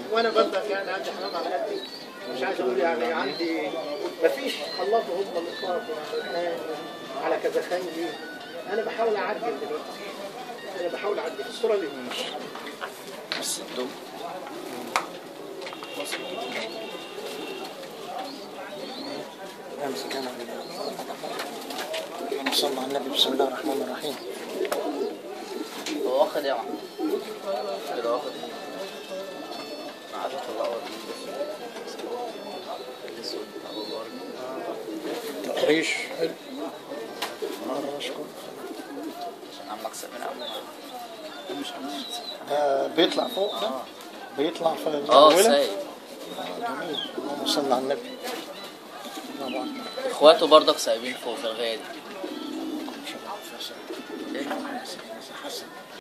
وانا برضك يعني عندي حمام على قدي مش عايز اقول يعني عندي مفيش الله هم الاطلاق يعني على كذا خير انا بحاول اعدل دلوقتي انا بحاول اعدل الصوره دي بس الدم امسك انا اللهم صل على النبي بسم الله الرحمن الرحيم هو واخد ايه يا معلم؟ كده واخد ايه؟ انا عايز اطلعه الاسود بتاع بابا تعيش حلو مرة اشكر عشان عمك سامر عم مش عم آه بيطلع فوق ده بيطلع في اه الأولى سايق جميل اللهم صل على النبي طبعا اخواته برضك سايبين فوق في الغاية دي شباب فاسد ايه؟ حسن